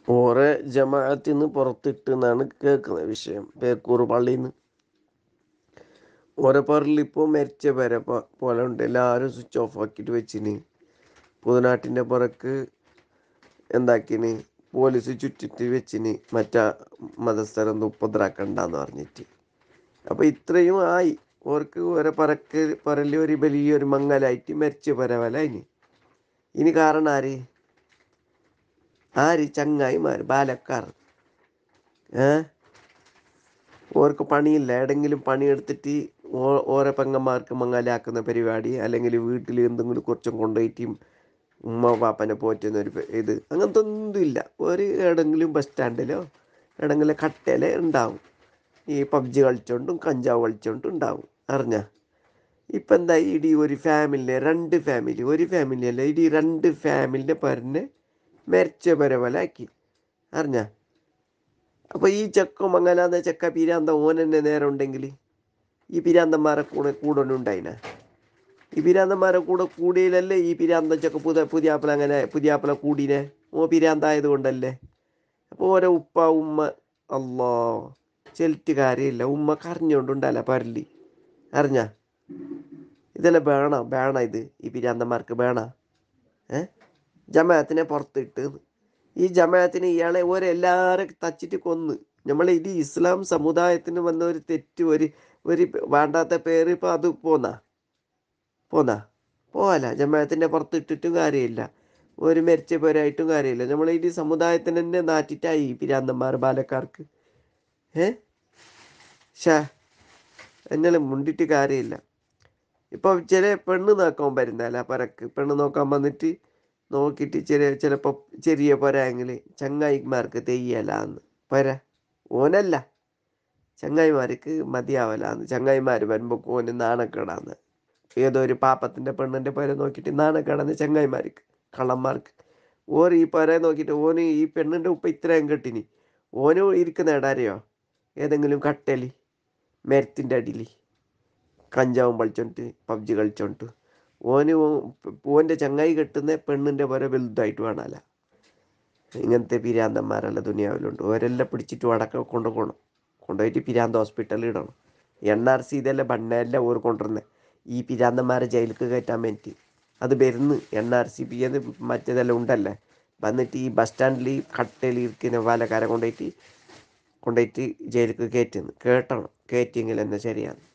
ഓറെ ജമാഅത്തിൽ നിന്ന് പുറത്തിട്ട് എന്നാണ് കേൾക്കുന്നത് വിഷയം പേക്കൂർ പള്ളിയിൽ നിന്ന് ഓരോ പറലിൽ ഇപ്പോൾ മരിച്ച പേരെ പ- പോലെ ഉണ്ട് എല്ലാവരും സ്വിച്ച് ഓഫ് ആക്കിയിട്ട് വെച്ചിന് പുതുനാട്ടിൻ്റെ പുറക്ക് എന്താക്കിന് പോലീസ് ചുറ്റിട്ട് വെച്ചിന് മറ്റാ മതസ്ഥരൊന്നും ഉപദ്രാക്കണ്ടെന്ന് പറഞ്ഞിട്ട് അപ്പോൾ ഇത്രയും ആയി ഓർക്ക് ഓരോ പറക്ക് പറല് ഒരു വലിയൊരു മങ്ങലായിട്ട് മരിച്ച പരവല ഇനി ഇനി കാരണം ആര് ആര് ചങ്ങായിമാർ ബാലക്കാർ ഏ ഓർക്ക് പണിയില്ല എവിടെങ്കിലും പണിയെടുത്തിട്ട് ഓ- ഓരോ പെങ്ങന്മാർക്ക് മങ്ങലാക്കുന്ന പരിപാടി അല്ലെങ്കിൽ വീട്ടിൽ എന്തെങ്കിലും കുറച്ചും കൊണ്ടുപോയിട്ട് ഉമ്മ പാപ്പനെ പോറ്റുന്ന ഒരു പ- ഇത് അങ്ങനത്തെ ഒന്നുമില്ല ഒരു എവിടെങ്കിലും ബസ് സ്റ്റാൻഡിലോ എവിടെങ്കിലും കട്ടയിലോ ഉണ്ടാവും ഈ പബ്ജി കളിച്ചോണ്ടും കഞ്ചാവ് കളിച്ചോണ്ടും ഉണ്ടാവും അറിഞ്ഞ ഇപ്പം എന്താ ഇടി ഒരു ഫാമിലിനെ രണ്ട് ഫാമിലി ഒരു ഫാമിലി അല്ല ഇടി രണ്ട് ഫാമിലിനെ പറഞ്ഞ് മരിച്ച പരവലാക്കി അറിഞ്ഞ അപ്പോൾ ഈ ചെക്ക മങ്ങലാന്ന ചെക്ക പിരാന്ത ഓൻ തന്നെ നേരം ഉണ്ടെങ്കിൽ ഈ പിരാന്തന്മാരെ കൂടെ കൂടെ ഉണ്ടായിന ഈ പിരാന്തന്മാരെ കൂടെ കൂടിയില്ലല്ലേ ഈ പിരാന്തൻ ചെക്ക പുതിയ പുതിയാപ്പിള അങ്ങനെ പുതിയാപ്പിള കൂടിനെ ഓ പിരാന്തായത് കൊണ്ടല്ലേ അപ്പോൾ ഓരോ ഉപ്പ ഉമ്മ അല്ലോ ചെലിറ്റ് കാര്യമില്ല ഉമ്മ കരഞ്ഞുകൊണ്ടുണ്ടല്ല പരലി അറിഞ്ഞ ഇതെല്ലാം വേണ വേണ ഇത് ഈ പിരാന്തന്മാർക്ക് വേണ ഏ ജമാഅത്തിനെ പുറത്തിട്ട് ഈ ജമാഅത്തിന് ഇയാളെ ഓരെല്ലാവരും തച്ചിട്ട് കൊന്ന് നമ്മൾ ഇത് ഇസ്ലാം സമുദായത്തിന് വന്ന ഒരു തെറ്റ് ഒരു ഒരു വേണ്ടാത്ത പേര് ഇപ്പം അത് പോന്നാ പോന്നാ പോവല്ല ജമാഅത്തിൻ്റെ പുറത്തിട്ടിട്ടും കാര്യമില്ല ഒരു മരിച്ച പേരായിട്ടും കാര്യമില്ല നമ്മൾ ഈ സമുദായത്തിന് തന്നെ നാറ്റിട്ടായി ഈ പിരാന്തന്മാർ ബാലക്കാർക്ക് ഏ ഷാ എന്നെ മുണ്ടിട്ട് കാര്യമില്ല ഇപ്പം ചില പെണ്ണ് നോക്കാൻ വരുന്നല്ല പരക്ക് പെണ്ണ് നോക്കാൻ വന്നിട്ട് നോക്കിയിട്ട് ചെറിയ ചിലപ്പോൾ ചെറിയ പൊരായെങ്കിൽ ചങ്ങായിമാർക്ക് തെയ്യലാന്ന് പൊര ഓനല്ല ചങ്ങായിമാർക്ക് മതിയാവലാന്ന് ചങ്ങായിമാർ വരുമ്പോൾ ഓന് നാണക്കേടാന്ന് ഏതോ ഒരു പാപ്പത്തിൻ്റെ പെണ്ണിൻ്റെ പൊര നോക്കിയിട്ട് നാണക്കേടാന്ന് ചങ്ങായിമാർക്ക് കള്ളന്മാർക്ക് ഓർ ഈ പൊര നോക്കിയിട്ട് ഓന് ഈ പെണ്ണിൻ്റെ ഉപ്പ ഇത്രയും കെട്ടിനി ഓന് ഇരിക്കുന്ന ഇടാരെയോ ഏതെങ്കിലും കട്ടലി മരത്തിൻ്റെ അടിയിൽ കഞ്ചാവും കളിച്ചോണ്ട് പബ്ജി കളിച്ചോണ്ട് ഓന് ഓ- ഓൻ്റെ ചങ്ങായി കെട്ടുന്ന പെണ്ണിൻ്റെ പുര വലുതായിട്ട് വേണമല്ല ഇങ്ങനത്തെ പിരാന്തന്മാരല്ല ദുനിയാവിലുണ്ട് ഓരെല്ലാം പിടിച്ചിട്ട് വടക്ക കൊണ്ടുപോകണം കൊണ്ടുപോയിട്ട് പിരാന്ത ഹോസ്പിറ്റലിൽ ഇടണം എൻ ആർ സി ഇതെല്ലാം ബണ്ണെല്ലാം ഓർ കൊണ്ടുവരുന്നത് ഈ പിരാന്തന്മാരെ ജയിലിലേക്ക് കയറ്റാൻ വേണ്ടി അത് വരുന്ന് എൻ ആർ സി പി എന്ന് മറ്റേതെല്ലാം ഉണ്ടല്ലേ വന്നിട്ട് ഈ ബസ് സ്റ്റാൻഡിൽ കട്ടയിൽ ഇരിക്കുന്ന പാലക്കാരെ കൊണ്ടുപോയിട്ട് കൊണ്ടുപോയിട്ട് ജയിലിലേക്ക് കയറ്റുന്നു കേട്ടണം കയറ്റിയെങ്കിൽ എന്നാ ശരിയാണ്